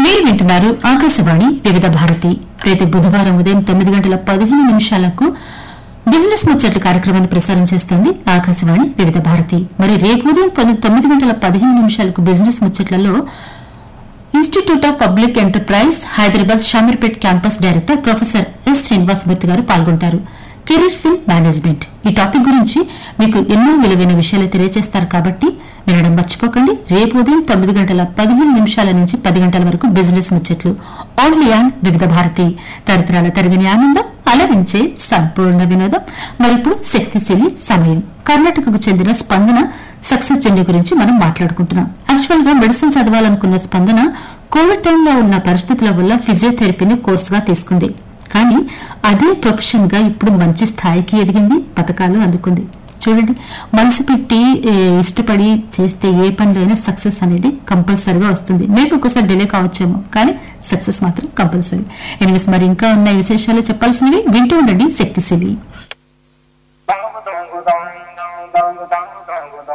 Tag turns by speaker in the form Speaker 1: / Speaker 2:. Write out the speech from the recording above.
Speaker 1: మీరు వింటున్నారు ఆకాశవాణి వివిధ భారతి ప్రతి బుధవారం ఉదయం తొమ్మిది గంటల పదిహేను నిమిషాలకు బిజినెస్ ముచ్చట్లు కార్యక్రమాన్ని ప్రసారం చేస్తోంది ఆకాశవాణి వివిధ భారతి మరి రేపు ఉదయం పది- తొమ్మిది గంటల పదిహేను నిమిషాలకు బిజినెస్ ముచ్చట్లలో Institute of Public Enterprise Hyderabad Shamirpet campus director professor S Srinivasamurthy garu పాల్గొంటారు కెరీర్స్ ఇన్ మేనేజ్మెంట్ ఈ టాపిక్ గురించి మీకు ఎన్నో విలువైన విషయాలు తెలియజేస్తారు కాబట్టి వినడం మర్చిపోకండి రేపు ఉదయం తొమ్మిది గంటల పదిహేను నిమిషాల నుంచి పది గంటల వరకు బిజినెస్ ముచ్చట్లు ఓన్లీ ఆన్ వివిధ భారతి తరతరాల తరగని ఆనందం అలరించే సంపూర్ణ వినోదం మరిప్పుడు శక్తిశీలి సమయం కర్ణాటకకు చెందిన స్పందన సక్సెస్ జర్నీ గురించి మనం మాట్లాడుకుంటున్నాం యాక్చువల్ గా మెడిసిన్ చదవాలనుకున్న స్పందన కోవిడ్ టైంలో ఉన్న పరిస్థితుల వల్ల ఫిజియోథెరపీని కోర్సుగా తీసుకుంది కానీ అదే ప్రొఫెషన్ గా ఇప్పుడు మంచి స్థాయికి ఎదిగింది పథకాలు అందుకుంది చూడండి మనసు పెట్టి ఏ, ఇష్టపడి చేస్తే ఏ పనిలో అయినా సక్సెస్ అనేది కంపల్సరీగా వస్తుంది మేబీ ఒకసారి డిలే కావచ్చేమో కానీ సక్సెస్ మాత్రం కంపల్సరీ ఎనివేస్ మరి ఇంకా ఉన్న విశేషాలు చెప్పాల్సినవి వింటూ ఉండండి శక్తిశీలి
Speaker 2: Dong dong dong dong dong dong dong dong